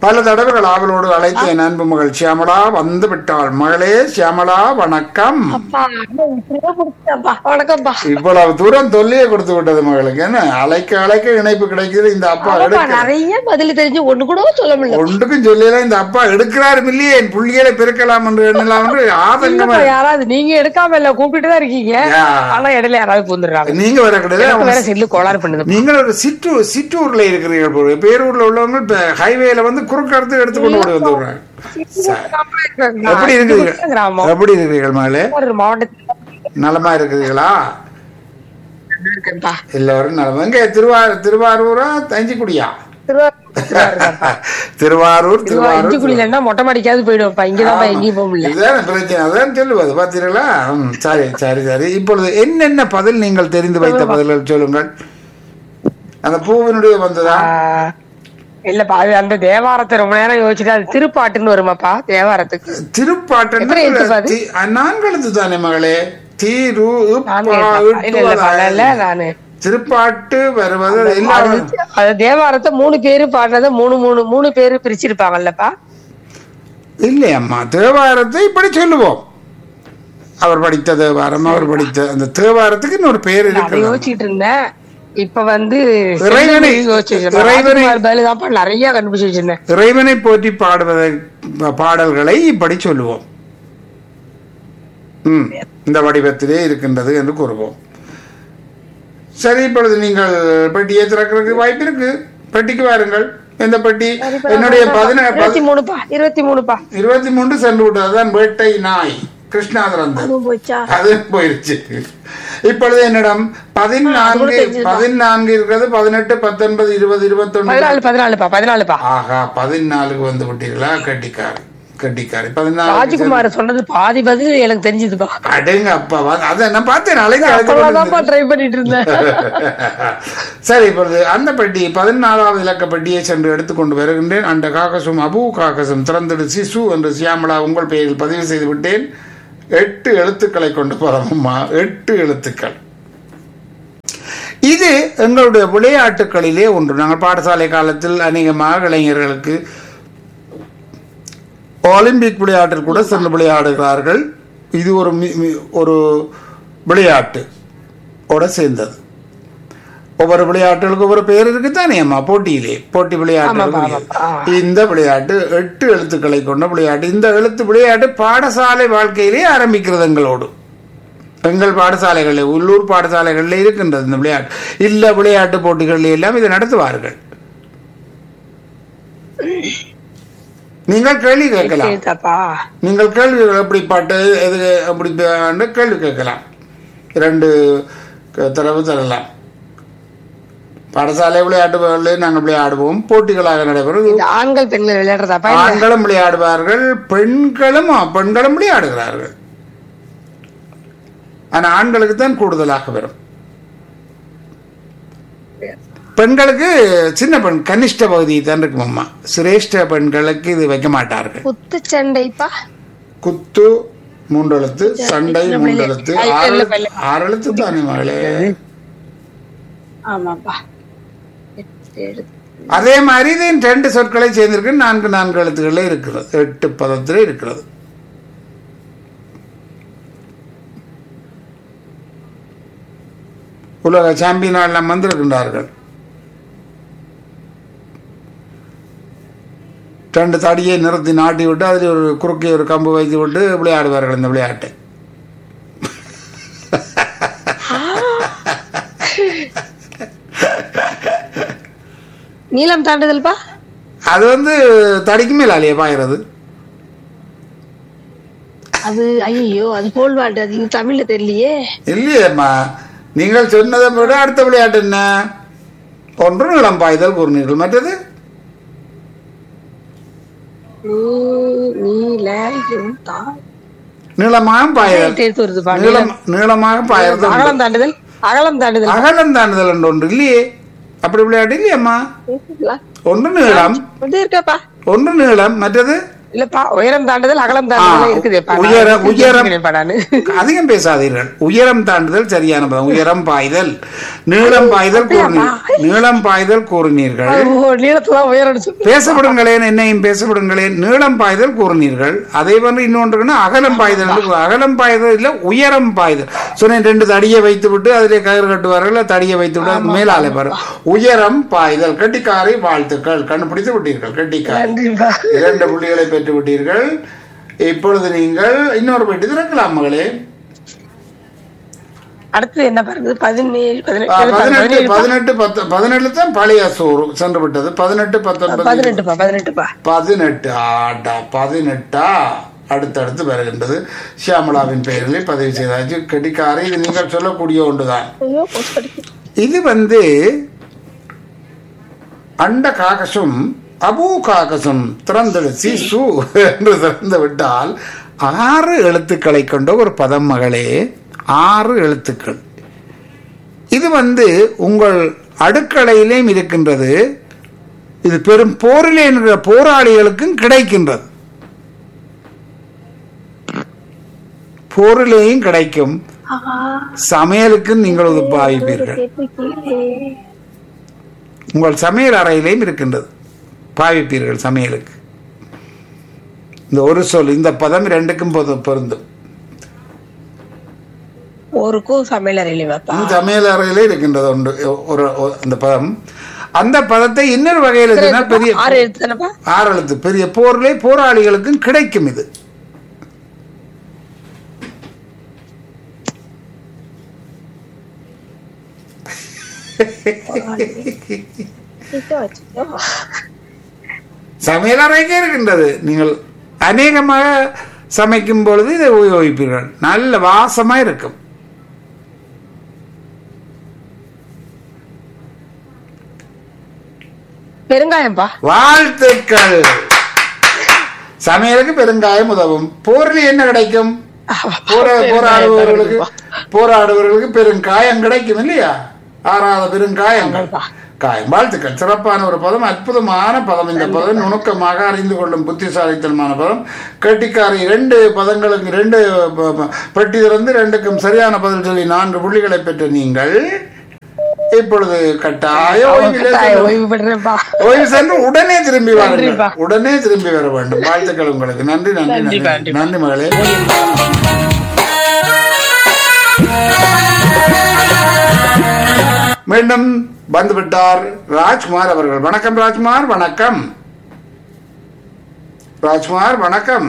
பல தடவைகள் ஆவலோடு அழைத்த என் அன்பு மகள் சியாமளா வந்து விட்டாள் மகளே சியாமளா வணக்கம் அப்பா இப்படிதான் கொடுத்தேன்ப்பா. வணக்கம்ப்பா இவ்வளவு தூரம் தொல்லியை கொடுத்து விட்டது மகளுக்கு என்ன அழைக்க அழைக்க இணைப்பு கிடைக்குது இந்த அப்பா ஆமாப்பா, எடுக்க நிறைய பதில் தெரிஞ்சு ஒண்ணு கூட சொல்ல முடியல ஒன்றுக்கும் சொல்லல இந்த அப்பா எடுக்கிறாரு இல்லையே என் புள்ளிகளை பெருக்கலாம் என்று எண்ணலாம் என்று ஆதங்கமா இல்லப்பா, யாராவது நீங்க எடுக்காம இல்ல கூப்பிட்டு தான் இருக்கீங்க யா. ஆனா இடையில யாராவது பூந்துடுறாங்க நீங்க வர எனக்கு கிடையாது வேற செல்லு கோளாறு பண்ணுது நீங்கள் ஒரு சிற்றூர் சிற்றூர்ல இருக்கிறீர்கள் போல. பேரூர்ல உள்ளவங்க இப்ப ஹைவேல வந்து குறுக்கடுத்து எடுத்துக்கொண்டு ஓடி வந்து விடுறாங்க எப்படி இருக்கிறீர்கள் கிராமம் எப்படி இருக்கிறீர்கள் மகளே ஒரு மாவட்டத்துல நலமா இருக்கிறீர்களா இருக்கேன்ப்பா எல்லாரும் நலமா எங்க திருவாரூர் திருவாரூரா தஞ்சிக்குடியா திருவாரூர் திருவாரூர் திருவாரூர் இஞ்சிக்குடியிலன்னா மொட்டை மாடிக்காவது போயிடுவோம்ப்பா இங்கதான் எங்கேயும் போக முடியல இதுதான் பிரச்சனை அதான் சொல்லுவது பார்த்தீர்களா ம், சரி சரி சரி இப்பொழுது என்னென்ன பதில் நீங்கள் தெரிந்து வைத்த பதில்கள் சொல்லுங்கள் அந்த பூவினுடைய வந்ததா ஆஹ், இல்லப்பா அது அந்த தேவாரத்தை ரொம்ப நேரம் யோசிச்சுட்டு அது திருப்பாட்டுன்னு வருமாப்பா தேவாரத்துக்கு திருப்பாட்டு எத்தனை எழுத்து பாது? நான்கெழுத்து தானே மகளே தீரு நானு கேட்டேன்ப்பா. இல்ல இல்ல இல்ல நானு திருப்பாட்டு வருவது அது எல்லாம் அது தேவாரத்தை மூணு பேரு பாடுறத மூணு மூணு மூணு பேரு பிரிச்சிருப்பாங்கல்லப்பா இல்லை அம்மா தேவாரத்தை இப்படி சொல்லுவோம் அவர் படித்த தேவாரம் அவர் படித்த அந்த தேவாரத்துக்கு இன்னொரு பேர் அதை இருக்கு யோசிச்சுட்டு இருந்தேன் இப்ப வந்து இறைவனை- இறைவனை- பதிலுதான்ப்பா நிறைய கண்டுபிடிச்சு வச்சிருந்தேன் இறைவனை போற்றி பாடுவதை பாடல்களை இப்படி சொல்லுவோம் ம் இந்த வடிவத்திலே இருக்கின்றது என்று கூறுவோம் சரி இப்பொழுது நீங்கள் பெட்டியை திறக்கிறதுக்கு வாய்ப்பு இருக்கு பெட்டிக்கு வாருங்கள் எந்த பெட்டி என்னுடைய பதின இருபத்தி மூணுப்பா இருபத்தி மூணுப்பா இருபத்தி மூன்று சென்று விட்டது அதுதான் வேட்டை நாய் கிருஷ்ணாதிரந்தன் அதுவும் போச்சா அது போயிருச்சு இப்பொழுது என்னிடம் பதினான்கு பதினான்கு இருக்கிறது பதினெட்டு பத்தொன்பது இருபது இருபத்தொன்னு பதினாலு பதினாலுப்பா பதினாலுப்பா ஆகா பதினாலுக்கு வந்து விட்டீர்களா கட்டிக்காரி கட்டிக்காரி பதினாலு ராஜ்குமார் சொன்னது பாதி பதில் எனக்கு தெரிஞ்சதுப்பா அடேங்க அப்பா வா- அதை நான் பார்த்தேன் நாளைக்கு அப்பதான்ப்பா ட்ரை பண்ணிட்டு இருந்தேன் சரி இப்பொழுது அந்த பெட்டி பதினாலாவது இலக்க பெட்டியை சென்று எடுத்துக்கொண்டு வருகின்றேன் அந்த காக்கசும் அபு காக்கசும் திறந்திடு சிசு என்று சியாமலா உங்கள் பெயரில் பதிவு செய்து விட்டேன் எட்டு எழுத்துக்களை கொண்டு போறோம்மா எட்டு எழுத்துக்கள் இது எங்களுடைய விளையாட்டுகளிலே ஒன்று நாங்கள் பாடசாலை காலத்தில் அநேகமாக இளைஞர்களுக்கு ஒலிம்பிக் விளையாட்டில் கூட சென்று விளையாடுகிறார்கள் இது ஒரு மி- மி- ஒரு விளையாட்டு ஓட சேர்ந்தது ஒவ்வொரு விளையாட்டுகளுக்கு ஒவ்வொரு பேர் இருக்குத்தானே அம்மா போட்டியிலே போட்டி விளையாட்டு இந்த விளையாட்டு எட்டு எழுத்துக்களை கொண்ட விளையாட்டு இந்த எழுத்து விளையாட்டு பாடசாலை வாழ்க்கையிலே ஆரம்பிக்கிறது எங்களோடு எங்கள் பாடசாலைகளில் உள்ளூர் பாடசாலைகளில் இருக்கின்றது இந்த விளையாட்டு இல்ல விளையாட்டு போட்டிகளில் எல்லாம் இதை நடத்துவார்கள் நீங்கள் கேள்வி கேட்கலாம் கேட்டாப்பா நீங்கள் கேள்வி எப்படி பாட்டு எது அப்படி ப- கேள்வி கேட்கலாம் இரண்டு க- தரவு தரலாம் பாடசாலை விளையாட்டுகளில் நாங்கள் விளையாடுவோம் போட்டிகளாக நடைபெறும் இது ஆண்கள் பெண்கள் விளையாடுறதாப்பா இல்ல ஆண்களும் விளையாடுவார்கள் பெண்களும் ஆ, பெண்களும் விளையாடுகிறார்கள் ஆனா ஆண்களுக்கு தான் கூடுதலாக வரும் பெண்களுக்கு சின்ன பெண் கனிஷ்ட பகுதி தான் இருக்கும் அம்மா சிரேஷ்ட பெண்களுக்கு இது வைக்க மாட்டார்கள் குத்துச்சண்டைப்பா குத்து மூன்றெழுத்து சண்டை மூன்றெழுத்து ஐ, ஆறு இல்ல, இல்ல. ஆறு எழுத்து தானே மகளே ஆமாப்பா எட்டு எழுத்து. அதே மாதிரி இது ரெண்டு சொற்களை சேர்ந்திருக்கு நான்கு நான்கு எழுத்துக்களே இருக்கிறது எட்டு பதத்திலே இருக்கிறது உலக சாம்பியனாலாம் வந்திருக்கின்றார்கள் ரெண்டு தடியை நிறுத்தி நாட்டி விட்டு அதில் ஒரு குறுக்கே ஒரு கம்பு வைத்து விட்டு விளையாடுவார்கள் இந்த விளையாட்டை நீளம் தாண்டுதல்பா அது வந்து தடிக்கு மேல அலைய பாயிறது அது ஐயோ அது போல்வாட்டு அது இங்க தமிழ்ல தெரியலையே இல்லையேம்மா நீங்கள் சொன்னதை விட அடுத்த விளையாட்டு என்ன ஒன்று நிலம் பாய்தல் கூறினீர்கள் மற்றது நீ- நீல இம் தா- நீளமாக பாய்தல் எட்டு எழுத்து வருதுப்பா நீளம் நீளமாக பாயறது உண்டு. அகலம் தாண்டுதல் அகலம் தாண்டுதல் அகலம் தாண்டுதல் என்று ஒன்று இல்லையே அப்படி விளையாட்டு இல்லையம்மா இருக்குங்களா? ஒன்று நீளம் இது இருக்காப்பா ஒன்று நீளம் மற்றது இல்லப்பா உயரம் தாண்டுதல் அகலம் தாண்டுதல் ஆ, இருக்குதுப்பா உயர- உயரம். நானு அதிகம் பேசாதீர்கள் உயரம் தாண்டுதல் சரியான பதம் உயரம் பாய்தல் நீளம் பாய்தல் கூறினீர்கள் நீளம் பாய்தல் கூறினீர்கள் ஓ, நீளத்துல உயரம் சொல்லு. பேசப்படுங்களேன் என்னையும் பேசப்படுங்களேன் நீளம் பாய்தல் கூறினீர்கள் அதே வந்து இன்னொன்றுக்குன்னா அகலம் பாய்தல் என்று- அகலம் பாய்தல் இல்ல உயரம் பாய்தல் சொன்னேன் ரெண்டு தடியை வைத்து விட்டு அதிலே கயிறு கட்டுவார்கள் தடியை வைத்து விட்டு அதுக்கு மேலாலே பாரு உயரம் பாய்தல் கட்டிக்காரை வாழ்த்துக்கள் கண்டுபிடித்து விட்டீர்கள் கட்டிக்காரை நன்றிப்பா இரண்டு புள்ளிகளை பெற்று விட்டீர்கள் இப்பொழுது நீங்கள் இன்னொரு பெட்டி திறக்கலாம் மகளே அடுத்து என்ன பாருங்க பதினேழு ஆ, பதினெட்டு பதினெட்டு பதினேழுப்பா. பதினெட்டு பத்து பதினெட்டு தான் பழைய சோறு சென்று விட்டது பதினெட்டு பத்தொன்பது பதினெட்டுப்பா பதினெட்டுப்பா பதினெட்டு ஆடா பதினெட்டா அடுத்தடுத்து வருகின்றது ஷியாமலாவின் பெயரில் பதிவு செய்தாச்சு கெட்டிக்காரை இது நீங்கள் சொல்லக்கூடிய ஒன்றுதான் ஐயோ, போஸ்ட் அடிக்கு. இது வந்து அண்ட காகசம் அபூ காகசம் திறந்தது சிசு என்று திறந்து விட்டால் ஆறு எழுத்துக்களை கொண்ட ஒரு பதம் மகளே ஆறு எழுத்துக்கள் இது வந்து உங்கள் அடுக்கலையிலேயும் இருக்கின்றது இது பெரும் போரிலே இருக்கிற போராளிகளுக்கும் கிடைக்கின்றது போரிலேயும் கிடைக்கும் சமையலுக்கும் நீங்கள் இது பாவிப்பீர்கள் உங்கள் சமையல் அறையிலேயும் இருக்கின்றது பாவிப்பீர்கள் சமையலுக்கு இந்த ஒரு சொல் இந்த பதம் ரெண்டுக்கும் பொது பொருந்தும் ஒருக்கும் சமையல் அறையிலேவாப்பா இந்த சமையல் அறையிலே இருக்கின்றது ஒன்று ஒரு ஒரு- அந்த பதம் அந்த பதத்தை இன்னொரு வகையில் சொன்னால் பெரிய ஆறு எழுத்து தானப்பா ஆறு எழுத்து பெரிய போரிலே போராளிகளுக்கும் கிடைக்கும் இது சமையல் அறைக்கே இருக்கின்றது நீங்கள் அநேகமாக சமைக்கும் பொழுது இதை உபயோகிப்பீர்கள் நல்ல வாசமா இருக்கும் பெருங்காயம்ப்பா வாழ்த்துக்கள் சமையலுக்கு பெருங்காயம் உதவும் போரில் என்ன கிடைக்கும் போர போராடுபவர்களுக்கு போராடுபவர்களுக்கு பெருங்காயம் கிடைக்கும் இல்லையா ஆறாத பெருங்காயங்கள் காயம் வாழ்த்துக்கள் சிறப்பான ஒரு பதம் அற்புதமான பதம் இந்த பதம் நுணுக்கமாக அறிந்து கொள்ளும் புத்திசாலித்தனமான பதம் கட்டிக்காரி இரண்டு பதங்களுக்கு ரெண்டு ப- ப- பெட்டி திறந்து ரெண்டுக்கும் சரியான பதில் சொல்லி நான்கு புள்ளிகளை பெற்ற நீங்கள் இப்பொழுது கட்டாய ஓய்விலே கட்டாயம் செல்லும். ஓய்வு பெற்றேன்ப்பா ஓய்வு சென்று உடனே திரும்பி வாருங்கள் நன்றிப்பா. உடனே திரும்பி வர வேண்டும் வாழ்த்துக்கள் உங்களுக்கு நன்றி நன்றி நன்றி நன்றிப்பா, நன்றிப்பா. நன்றி மகளே மீண்டும் வந்துவிட்டார் ராஜ்குமார் அவர்கள் வணக்கம் ராஜ்குமார் வணக்கம் ராஜ்குமார் வணக்கம்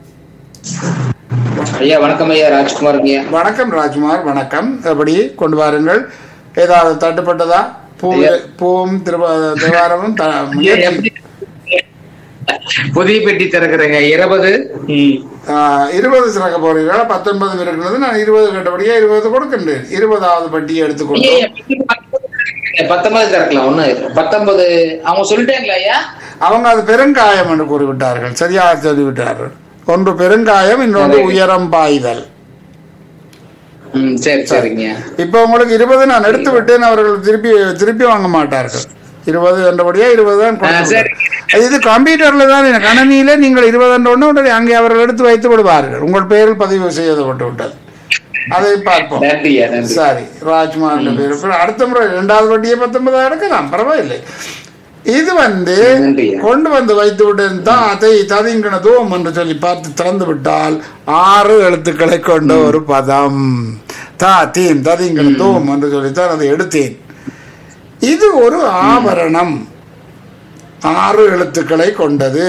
ஐயா வணக்கம் ஐயா ராஜ்குமார் ஐயா வணக்கம் ராஜ்குமார் வணக்கம் எப்படி கொண்டு வாருங்கள் ஏதாவது தட்டுப்பட்டதா பூ ஐயா. பூவும் திருவ தேவாரமும் த- ஐயா, முயற்சி எப்படி புதிய பெட்டி திறக்கிறேங்க இருபது ம். ஆஹ், இருபது சிறக்க போறீங்களா பத்தொன்பது இருக்கிறது நான் இருபது கேட்டபடியே இருபது கொடுக்கின்றேன் இருபதாவது பட்டியை எடுத்துக்கொண்டு ஐயா, ஐயா, பத்தொன்பது திறக்கலாம் ஒண்ணு பத்தொன்பது அவங்க சொல்லிட்டாங்களா ஐயா அவங்க அது பெருங்காயம் என்று கூறிவிட்டார்கள் சரியாக சொல்லிவிட்டார்கள் ஒன்று பெருங்காயம் இன்னொன்று உயரம் பாய்தல் ம் சரி சரிங்க இப்போ உங்களுக்கு இருபது நான் எடுத்து விட்டேன் அவர்கள் திருப்பி திருப்பி வாங்க மாட்டார்கள் இருபது என்றபடியா இருபது தான் கொடுத்து ஆ, சரி. விட்டார்கள். இது கம்ப்யூட்டர்ல தான் கணனியில நீங்கள் இருபது என்ற ஒன்று உடனே அங்கே அவர்கள் எடுத்து வைத்து விடுவார்கள் உங்கள் பெயரில் பதிவு செய்யப்பட்டு விட்டது அதை பார்ப்போம் நன்றியா நன்றி சரி ராஜ்குமார் பேர் அப்புறம் அடுத்த முறை இரண்டாவது வட்டியை பத்தொன்பதா எடுக்கலாம் பரவாயில்லை இது வந்து நன்றியா. கொண்டு வந்து வைத்து விட்டேன் தான் அதை ததிங்கினதும் என்று சொல்லி பார்த்து திறந்து விட்டால் ஆறு எழுத்துக்களை கொண்ட ஒரு பதம் தா தீம் ததிங்கினதும் என்று சொல்லித்தான் அதை எடுத்தேன் இது ஒரு ஆபரணம் ஆறு எழுத்துக்களை கொண்டது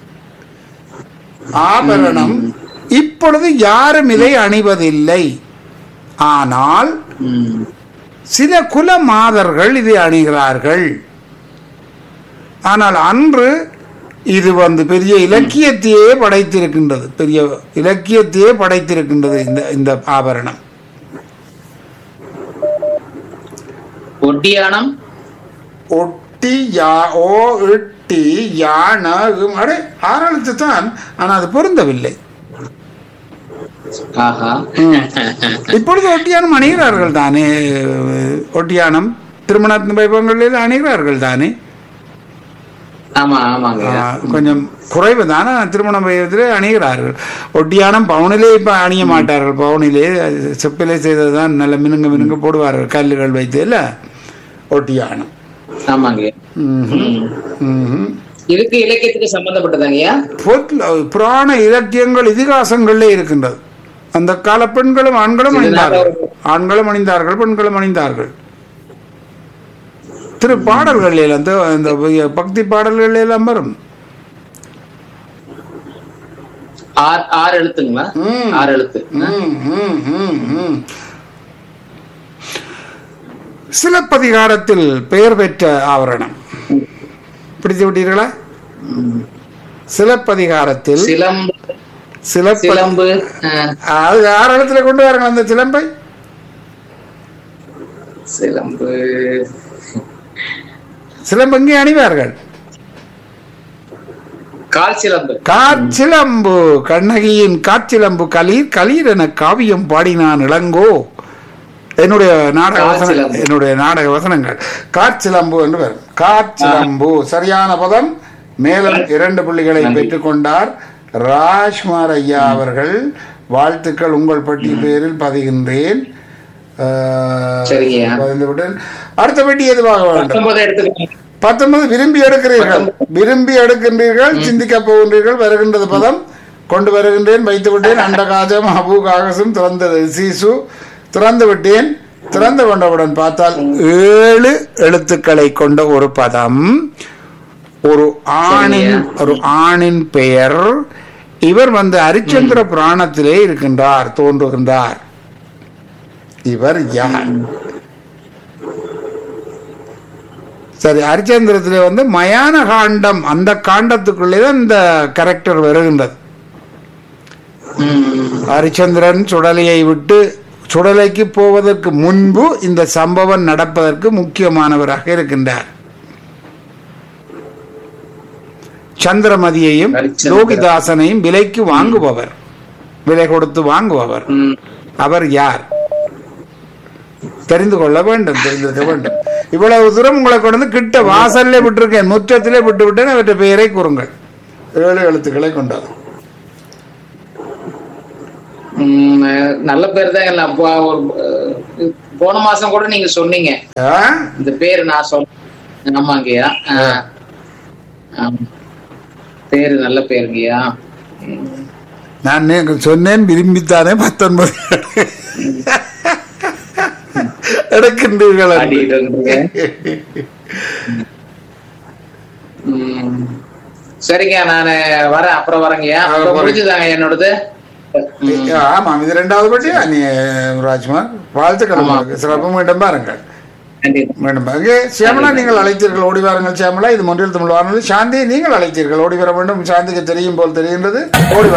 ஆபரணம் இப்பொழுது யாரும் இதை அணிவதில்லை ஆனால் ம். சில குல மாதர்கள் இதை அணிகிறார்கள் ஆனால் அன்று இது வந்து பெரிய இலக்கியத்தையே படைத்திருக்கின்றது பெரிய இலக்கியத்தையே படைத்திருக்கின்றது இந்த இந்த ஆபரணம் ஒட்டியானம் ஒட்டி யா ஓ இட்டி யான இம். அடே ஆரம்பித்து தான் ஆனால் அது பொருந்தவில்லை ஆஹா இப்பொழுது ஒட்டியானம் அணிகிறார்கள் தானே ஒட்டியானம் திருமண வைபவங்களில் அணிகிறார்கள் தானே ஆமா ஆமாங்க ஆ, கொஞ்சம் குறைவு தானே திருமண வயதில் அணிகிறார்கள் ஒட்டியானம் பவுனிலே இப்போ அணிய மாட்டார்கள் பவுனிலே அது செப்பிலே செய்தது தான் நல்ல மினுங்க மினுங்க போடுவார்கள் கல்லுகள் வைத்து இல்லை ஒட்டியானம் ஆமாங்க ம்ஹும். ம்ஹும். இதுக்கு இலக்கியத்துக்கு சம்பந்தப்பட்டதாங்கய்யா பொருள் புராண இலக்கியங்கள் இதிகாசங்கள்ல இருக்கின்றது அந்த கால பெண்களும் ஆண்களும் அணிந்தார்கள் ஆண்களும் அணிந்தார்கள் பெண்களும் அணிந்தார்கள் திரு பாடல்கள் அந்த அந்த பக்தி பாடல்கள் எல்லாம் வரும் ஆறு ஆறு எழுத்துங்களா ம். ஆறு எழுத்து ம், ம், ம், ம். சிலப்பதிகாரத்தில் பெயர் பெற்ற ஆவரணம் பிடித்து விட்டீர்களா சிலப்பதிகாரத்தில் சிலம்பு சிலப்ப சிலம்பு அஹ், அது ஆறு இடத்துல கொண்டு வரங்க அந்த சிலம்பை சிலம்பு சிலம்பு எங்கே அணிவார்கள் கால் சிலம்பு காச்சிலம்பு கண்ணகியின் காச்சிலம்பு கலீர் கலீர் என காவியம் பாடினான் இளங்கோ என்னுடைய நாடக வசன காச்சிலம்பு. என்னுடைய நாடக வசனங்கள் காச்சிலம்பு என்று வரும் காச்சிலம்பு சரியான பதம் மேலும் இரண்டு புள்ளிகளை பெற்றுக்கொண்டார் ராஜ்குமார் ஐயா அவர்கள் வாழ்த்துக்கள் உங்கள் பட்டி பேரில் பதிகின்றேன் ஆஹ், சரிங்கய்யா. பதிந்து விட்டேன் அடுத்த பெட்டி எதுவாக வேண்டும் பத்தொன்பது எடுத்துக்கோங்க பத்தொன்பது விரும்பி எடுக்கிறீர்கள் விரும்பி எடுக்கின்றீர்கள் சிந்திக்க போகின்றீர்கள் வருகின்றது பதம் கொண்டு வருகின்றேன் வைத்து விட்டேன் அண்டகாஜம் அபு காகசம் திறந்தது சீசு திறந்து விட்டேன் திறந்து கொண்டவுடன் பார்த்தால் ஏழு எழுத்துக்களை கொண்ட ஒரு பதம் ஒரு ஆணின் ஒரு ஆணின் பெயர் இவர் வந்து ஹரிச்சந்திர புராணத்திலே இருக்கின்றார் தோன்றுகின்றார் இவர் யார் சரி ஹரிச்சந்திரத்திலே வந்து மயான காண்டம் அந்த காண்டத்துக்குள்ளே தான் இந்த கேரக்டர் வருகின்றது ம். ஹரிச்சந்திரன் சுடலையை விட்டு சுடலைக்கு போவதற்கு முன்பு இந்த சம்பவம் நடப்பதற்கு முக்கியமானவராக இருக்கின்றார் சந்திரமதியையும் ஹரிச்சந்திரன். லோகிதாசனையும் விலைக்கு வாங்குபவர் விலை கொடுத்து வாங்குபவர் ம். அவர் யார் தெரிந்து கொள்ள வேண்டும் தெரிந்திருக்க வேண்டும் இவ்வளவு தூரம் உங்களை கொண்டு வந்து கிட்ட வாசல்ல விட்டிருக்கேன் முற்றத்திலே விட்டு விட்டேன் அவற்றை பெயரை கூறுங்கள் ஏழு எழுத்துக்களை கொண்டது ம், நல்ல பேர் தான் எல்லாம் அப்போ ஒரு அஹ், போன மாசம் கூட நீங்க சொன்னீங்க ஆ? இந்த பேரு நான் சொன்ன ஆமாங்கய்யா அஹ், ஆமா. பேரு நல்ல பேருங்கய்யா நான் நீங்க சொன்னேன் விரும்பித்தானே பத்தொன்பது எடுக்கின்றீர்கள் என்று. ஆடிட்டு இருந்தீங்க. ம். சரிங்க நானு வரேன் அப்புறம் வரேங்கய்யா ஆ, அப்புறம் வரேன். முடிஞ்சுதாங்க என்னோடது ம். ஆமாம் இது ரெண்டாவது பட்டியா நீ ராஜ்குமார் வாழ்த்துக்கள் உங்களுக்கு சிறப்பு மீண்டும் பாருங்கள் நன்றி மீண்டும் பாருங்க சியாமலா நீங்கள் அழைத்தீர்கள் ஓடி வாருங்கள் சியாமலா இது மொன்றில் தமிழ் வானொலி சாந்தி நீங்கள் அழைத்தீர்கள் ஓடி வர வேண்டும் சாந்திக்கு தெரியும் போல் தெரிகின்றது ஓடி வாருங்கள்